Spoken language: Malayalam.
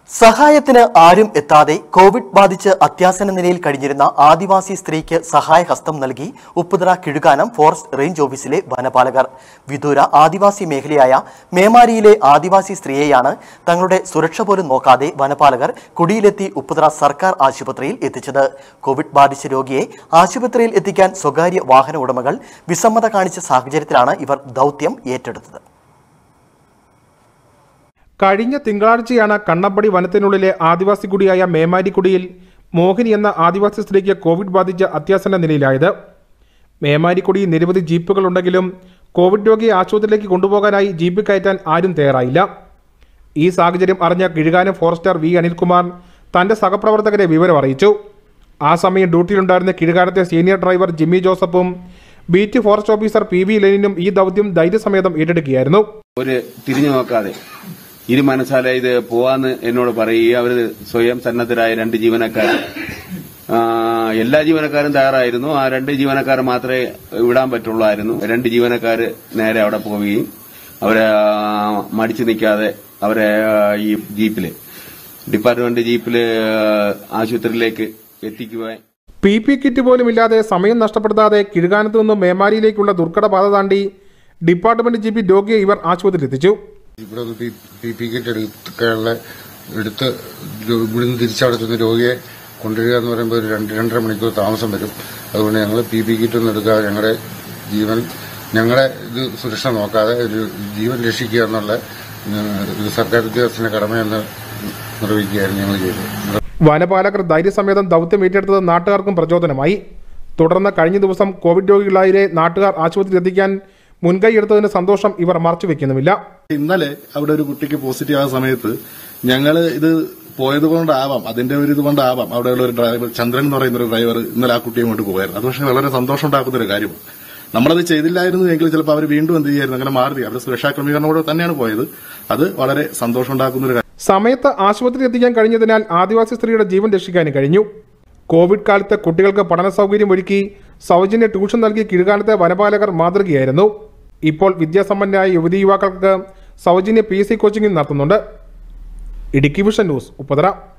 സഹായത്തിന് ആരും എത്താതെ കോവിഡ് ബാധിച്ച് അത്യാസന്ന നിലയിൽ കഴിഞ്ഞിരുന്ന ആദിവാസി സ്ത്രീക്ക് സഹായഹസ്തം നൽകി ഉപ്പുതറ കിഴുകാനം ഫോറസ്റ്റ് റേഞ്ച് ഓഫീസിലെ വനപാലകർ വിദൂര ആദിവാസി മേഖലയായ മേമാരിയിലെ ആദിവാസി സ്ത്രീയെയാണ് തങ്ങളുടെ സുരക്ഷ പോലും നോക്കാതെ വനപാലകർ കുടിയിലെത്തി ഉപ്പുതറ സർക്കാർ ആശുപത്രിയിൽ എത്തിച്ചത് കോവിഡ് ബാധിച്ച രോഗിയെ ആശുപത്രിയിൽ എത്തിക്കാൻ സ്വകാര്യ വാഹന ഉടമകൾ വിസമ്മത കാണിച്ച സാഹചര്യത്തിലാണ് ഇവർ ദൗത്യം ഏറ്റെടുത്തത് കഴിഞ്ഞ തിങ്കളാഴ്ചയാണ് കണ്ണപ്പടി വനത്തിനുള്ളിലെ ആദിവാസി കുടിയായ മേമാരിക്കുടിയിൽ മോഹിനി എന്ന ആദിവാസി സ്ത്രീക്ക് കോവിഡ് ബാധിച്ച് അത്യാസന്ന നിലയിലായത് മേമാരിക്കുടി നിരവധി ജീപ്പുകളുണ്ടെങ്കിലും കോവിഡ് രോഗിയെ ആശുപത്രിയിലേക്ക് കൊണ്ടുപോകാനായി ജീപ്പിൽ കയറ്റാൻ ആരും തയ്യാറായില്ല ഈ സാഹചര്യം അറിഞ്ഞ കിഴുകാനം ഫോറസ്റ്റർ വി അനിൽകുമാർ തന്റെ സഹപ്രവർത്തകരെ വിവരം അറിയിച്ചു ആ സമയം ഡ്യൂട്ടിയിലുണ്ടായിരുന്ന കിഴുകാനത്തെ സീനിയർ ഡ്രൈവർ ജിമ്മി ജോസഫും beat forest officer P V ലെനിനും ഈ ദൗത്യം ധൈര്യസമേതം ഏറ്റെടുക്കുകയായിരുന്നു ഒരു തിരിഞ്ഞു നോക്കാതെ ഇരു മനസ്സാലെ ഇത് പോവാന്ന് എന്നോട് പറയുകയും അവര് സ്വയം സന്നദ്ധരായ രണ്ട് ജീവനക്കാർ ആ, എല്ലാ ജീവനക്കാരും തയ്യാറായിരുന്നു ആ രണ്ട് ജീവനക്കാർ മാത്രമേ വിടാൻ പറ്റുള്ളായിരുന്നു രണ്ട് ജീവനക്കാർ നേരെ അവിടെ പോവുകയും അവരെ ആ, മടിച്ചു നിൽക്കാതെ അവരെ ആ, ഈ ജീപ്പില് ഡിപ്പാർട്ട്മെന്റ് ജീപ്പില് ആ, ആശുപത്രിയിലേക്ക് എത്തിക്കുവാൻ പി പി കിറ്റ് പോലും ഇല്ലാതെ സമയം നഷ്ടപ്പെടുത്താതെ കിഴുകാനത്തു നിന്നും മേമാരിയിലേക്കുള്ള ദുർഘട പാത താണ്ടി ഡിപ്പാർട്ട്മെന്റ് ജി പി രോഗിയെ ഇവർ ആശുപത്രിയിൽ എത്തിച്ചു ഇവിടെ ഒന്ന് പി പി കിറ്റ് എടുക്കാനുള്ള എടുത്ത് രോ- ഇവിടുന്ന് തിരിച്ചടച്ചുന്ന രോഗിയെ കൊണ്ടുവരിക എന്ന് പറയുമ്പോൾ ഒരു രണ്ട് രണ്ടര മണിക്കൂർ താമസം വരും അതുകൊണ്ട് ഞങ്ങൾ പി പി കിറ്റ് ഒന്നും എടുക്കാതെ ഞങ്ങളുടെ ജീവൻ ഞങ്ങളുടെ ഇത് സുരക്ഷ നോക്കാതെ ഒരു ജീവൻ രക്ഷിക്കുക എന്നുള്ള ഏഹ്, ഒരു സർക്കാർ ഉദ്യോഗസ്ഥന്റെ കടമയെന്ന് നിർവഹിക്കുകയായിരുന്നു ഞങ്ങൾ ചെയ്തത് വനപാലകർ ധൈര്യസമേതം ദൗത്യം ഏറ്റെടുത്തത് നാട്ടുകാർക്കും പ്രചോദനമായി തുടർന്ന് കഴിഞ്ഞ ദിവസം കോവിഡ് രോഗികളായവരെ നാട്ടുകാർ ആശുപത്രിയിൽ എത്തിക്കാൻ മുൻകൈ എടുത്തതിന് സന്തോഷം ഇവർ മറച്ചുവെക്കുന്നുമില്ല ഇന്നലെ അവിടെ ഒരു കുട്ടിക്ക് പോസിറ്റീവ് ആയ സമയത്ത് ഞങ്ങള് ഇത് പോയത് കൊണ്ടാവാം അതിന്റെ ഒരു ഇത് കൊണ്ടാവാം അവിടെയുള്ള ഒരു ഡ്രൈവർ ചന്ദ്രൻ എന്ന് പറയുന്ന ഒരു ഡ്രൈവർ ഇന്നലെ ആ കുട്ടിയെ കൊണ്ട് പോയായിരുന്നു അത് പക്ഷേ വളരെ സന്തോഷം ഉണ്ടാക്കുന്ന ഒരു കാര്യമാണ് നമ്മളത് ചെയ്തില്ലായിരുന്നു എങ്കിൽ ചിലപ്പോൾ അവർ വീണ്ടും എന്ത് ചെയ്യായിരുന്നു അങ്ങനെ മാറി അവർ സുരക്ഷാ ക്രമീകരണത്തോടെ തന്നെയാണ് പോയത് അത് വളരെ സന്തോഷം ഉണ്ടാക്കുന്ന ഒരു കാര്യം സമയത്ത് ആശുപത്രിയിൽ എത്തിക്കാൻ കഴിഞ്ഞതിനാൽ ആദിവാസി സ്ത്രീയുടെ ജീവൻ രക്ഷിക്കാനും കഴിഞ്ഞു കോവിഡ് കാലത്ത് കുട്ടികൾക്ക് പഠന സൗകര്യം ഒരുക്കി സൗജന്യ ട്യൂഷൻ നൽകി കീഴ്കാലത്തെ വനപാലകർ മാതൃകയായിരുന്നു ഇപ്പോൾ വിദ്യാസമ്പന്നരായ യുവതി യുവാക്കൾക്ക് സൗജന്യ പി എസ് സി കോച്ചിംഗ് നടത്തുന്നുണ്ട് ഇടുക്കി വിഷൻ ന്യൂസ് ഉപ്പതറ